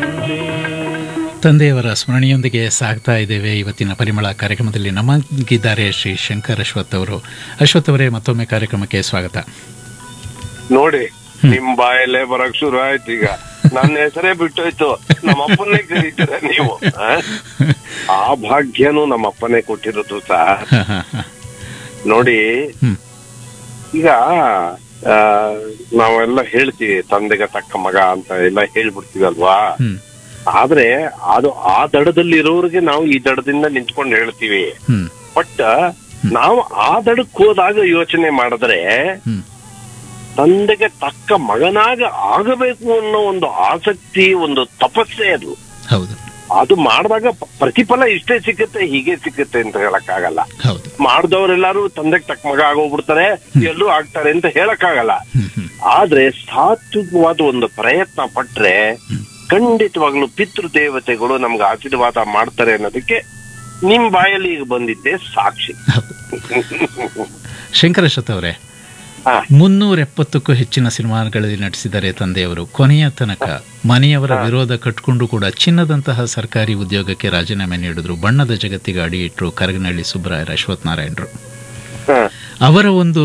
ತಂದೆಯವರ ಸ್ಮರಣೆಯೊಂದಿಗೆ ಸಾಗ್ತಾ ಇದ್ದೇವೆ ಇವತ್ತಿನ ಪರಿಮಳ ಕಾರ್ಯಕ್ರಮದಲ್ಲಿ ನಮಗಿದ್ದಾರೆ ಶ್ರೀ ಶಂಕರ್ ಅಶ್ವಥ್ ಅವರು ಅಶ್ವಥ್ ಅವರೇ ಮತ್ತೊಮ್ಮೆ ಕಾರ್ಯಕ್ರಮಕ್ಕೆ ಸ್ವಾಗತ ನೋಡಿ ನಿಮ್ ಬಾಯಲ್ಲೇ ಬರಕ್ ಶುರು ಆಯ್ತು ಈಗ ನನ್ನ ಹೆಸರೇ ಬಿಟ್ಟೋಯ್ತು ನಮ್ಮ ಅಪ್ಪನ್ನೇ ಕರೀತೀರ ನೀವು ಆ? ಆ ಭಾಗ್ಯನೂ ನಮ್ಮ ಅಪ್ಪನೇ ಕೊಟ್ಟಿರೋದು ಸಹ ಹ, ಹ, ಹ. ನೋಡಿ ಹ್ಮ್. ಈಗ ಆ, ನಾವೆಲ್ಲ ಹೇಳ್ತೀವಿ ತಂದೆಗೆ ತಕ್ಕ ಮಗ ಅಂತ ಎಲ್ಲ ಹೇಳ್ಬಿಡ್ತೀವಲ್ವಾ ಹ್ಮ್ ಆದ್ರೆ ಅದು ಆ ದಡದಲ್ಲಿ ಇರೋರಿಗೆ ನಾವು ಈ ದಡದಿಂದ ನಿಂತ್ಕೊಂಡು ಹೇಳ್ತೀವಿ ಹ್ಮ್ ಬಟ್ ನಾವು ಆ ದಡಕ್ ಹೋದಾಗ ಯೋಚನೆ ಮಾಡಿದ್ರೆ ಹ್ಮ್ ತಂದೆಗೆ ತಕ್ಕ ಮಗನಾಗ ಆಗಬೇಕು ಅನ್ನೋ ಒಂದು ಆಸಕ್ತಿ ಒಂದು ತಪಸ್ಸೆ ಅದು ಹೌದು ಅದು ಮಾಡಿದಾಗ ಪ- ಪ್ರತಿಫಲ ಇಷ್ಟೇ ಸಿಕ್ಕತ್ತೆ ಹೀಗೆ ಸಿಕ್ಕತ್ತೆ ಅಂತ ಹೇಳಕ್ಕಾಗಲ್ಲ ಹೌದು ಮಾಡಿದವರೆಲ್ಲರೂ ತಂದೆಗೆ ತಕ್ಕ ಮಗ ಆಗೋಗ್ಬಿಡ್ತಾರೆ ಎಲ್ಲರೂ ಆಗ್ತಾರೆ ಅಂತ ಹೇಳಕ್ಕಾಗಲ್ಲ ಹ್ಮ್ ಹ್ಮ್ ಆದ್ರೆ ಸಾತ್ವಿಕವಾದ ಒಂದು ಪ್ರಯತ್ನ ಪಟ್ರೆ ಖಂಡಿತವಾಗ್ಲೂ ಪಿತೃ ದೇವತೆಗಳು ನಮ್ಗೆ ಆಶೀರ್ವಾದ ಮಾಡ್ತಾರೆ ಅನ್ನೋದಕ್ಕೆ ನಿಮ್ ಬಾಯಲ್ಲಿ ಈಗ ಬಂದಿದ್ದೆ ಸಾಕ್ಷಿ ಹೌದು ಶಂಕರ್ ಅಶ್ವಥ್ ಅವರೇ ಹಾ. ಮುನ್ನೂರ ಎಪ್ಪತ್ತಕ್ಕೂ ಹೆಚ್ಚಿನ ಸಿನಿಮಾಗಳಲ್ಲಿ ನಟಿಸಿದ್ದಾರೆ ತಂದೆಯವರು ಕೊನೆಯ ತನಕ ಮನೆಯವರ ವಿರೋಧ ಕಟ್ಕೊಂಡು ಕೂಡ ಚಿನ್ನದಂತಹ ಸರ್ಕಾರಿ ಉದ್ಯೋಗಕ್ಕೆ ರಾಜೀನಾಮೆ ನೀಡಿದ್ರು ಬಣ್ಣದ ಜಗತ್ತಿಗೆ ಅಡಿ ಇಟ್ಟರು ಕರಗನಹಳ್ಳಿ ಸುಬ್ಬರಾಯರ ಅಶ್ವಥ್ ನಾರಾಯಣರು ಹ. ಅವರ ಒಂದು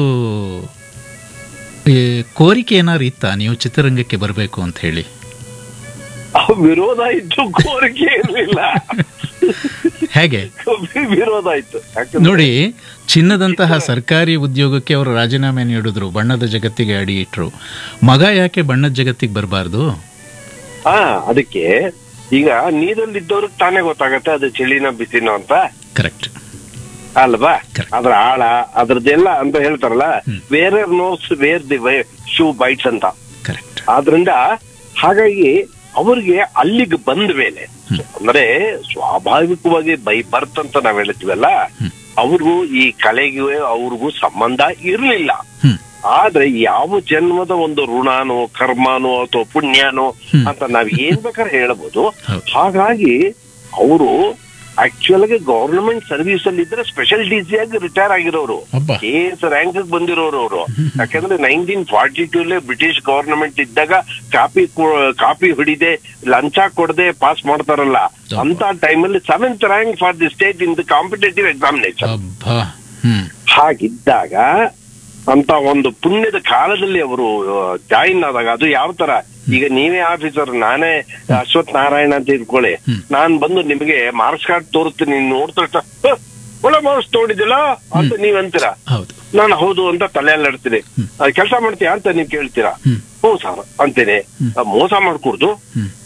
ಈ, ಕೋರಿಕೆ ಏನಾರು ಇತ್ತಾ ನೀವು ಚಿತ್ರರಂಗಕ್ಕೆ ಬರಬೇಕು ಅಂತ ಹೇಳಿ ಆ ವಿರೋಧ ಇತ್ತು ಕೋರಿಕೆ ಇರ್ಲಿಲ್ಲ ಹೇಗೆ ವಿರೋಧ ಇತ್ತು ಯಾಕಂದ್ರೆ ನೋಡಿ ಚಿನ್ನದಂತಹ ಸರ್ಕಾರಿ ಉದ್ಯೋಗಕ್ಕೆ ಅವರು ರಾಜೀನಾಮೆ ನೀಡಿದ್ರು ಬಣ್ಣದ ಜಗತ್ತಿಗೆ ಅಡಿ ಇಟ್ರು ಮಗ ಯಾಕೆ ಬಣ್ಣದ ಜಗತ್ತಿಗೆ ಬರಬಾರ್ದು ಹಾ ಅದಕ್ಕೆ ಈಗ ನೀರಲ್ಲಿದ್ದವ್ರಿಗೆ ತಾನೇ ಗೊತ್ತಾಗತ್ತೆ ಅದು ಚಳಿನ ಬಿಸಿನೋ ಅಂತ ಕರೆಕ್ಟ್ ಅಲ್ವಾ Correct. ಅದ್ರ ಆಳ ಅದ್ರದ್ದೆಲ್ಲ ಅಂತ ಹೇಳ್ತಾರಲ್ಲ wear knows where the shoe bites ಅಂತ ಕರೆಕ್ಟ್ ಆದ್ರಿಂದ ಹಾಗಾಗಿ ಅವ್ರಿಗೆ ಅಲ್ಲಿಗೆ ಬಂದ ಮೇಲೆ ಅಂದ್ರೆ ಸ್ವಾಭಾವಿಕವಾಗಿ ಬೈ ಬರ್ತ್ ಅಂತ ನಾವ್ ಹೇಳ್ತೀವಲ್ಲ ಅವ್ರಿಗೂ ಈ ಕಲೆಗೂ ಅವ್ರಿಗೂ ಸಂಬಂಧ ಇರ್ಲಿಲ್ಲ ಹ್ಮ್ ಆದ್ರೆ ಯಾವ ಜನ್ಮದ ಒಂದು ಋಣಾನೋ ಕರ್ಮಾನೋ ಅಥವಾ ಪುಣ್ಯನೋ ಅಂತ ನಾವ್ ಏನ್ ಬೇಕಾದ್ರೆ ಹೇಳ್ಬೋದು ಹೌದು. ಹಾಗಾಗಿ ಅವರು ಆಕ್ಚುಯಲ್ ಆಗಿ ಗವರ್ನಮೆಂಟ್ ಸರ್ವಿಸ್ ಅಲ್ಲಿ ಇದ್ರೆ ಸ್ಪೆಷಲ್ ಡಿ ಸಿ ಆಗಿ ರಿಟೈರ್ ಆಗಿರೋರು ಅಬ್ಬಾ. ಕೆ ಎಸ್ ರ್ಯಾಂಕ್ ಬಂದಿರೋರು ಅವರು ಯಾಕಂದ್ರೆ nineteen forty two British government ಇದ್ದಾಗ ಕಾಪಿ ಕಾಪಿ ಹೊಡಿದೆ ಲಂಚ ಕೊಡದೆ ಪಾಸ್ ಮಾಡ್ತಾರಲ್ಲ ಅಂತ ಟೈಮಲ್ಲಿ seventh rank for the state in the competitive examination ಅಬ್ಬಾ ಹ್ಮ್ ಹಾಗಿದ್ದಾಗ ಅಂತ ಒಂದು ಪುಣ್ಯದ ಕಾಲದಲ್ಲಿ ಅವರು ಜಾಯಿನ್ ಆದಾಗ ಅದು ಯಾವ ತರ ಈಗ ನೀವೇ ಆಫೀಸರ್ ನಾನೇ ಅಶ್ವಥ್ ನಾರಾಯಣ ಅಂತ ಇಟ್ಕೊಳ್ಳಿ ನಾನ್ ಬಂದು ನಿಮಗೆ ಮಾರ್ಕ್ಸ್ ಕಾರ್ಡ್ ತೋರಿಸ್ತೀನಿ ನೀನ್ ನೋಡ್ತಾ ಒಳ್ಳೆ ಮಾರ್ಕ್ಸ್ ತಗೊಂಡಿದ್ದಿಲ್ಲ ಅಂತ ನೀವ್ ಅಂತೀರಾ ಹೌದು ನಾನು ಹೌದು ಅಂತ ತಲೆಯಲ್ಲಿ ಇಡ್ತೀನಿ ಕೆಲಸ ಮಾಡ್ತೀಯಾ ಅಂತ ನೀವ್ ಕೇಳ್ತೀರಾ ಹ್ಮ್. ಹ್ಞೂ ಸರ್ ಅಂತೇನೆ ಆ, ಮೋಸ ಮಾಡ್ಕೊಡ್ದು ಹ್ಮ್.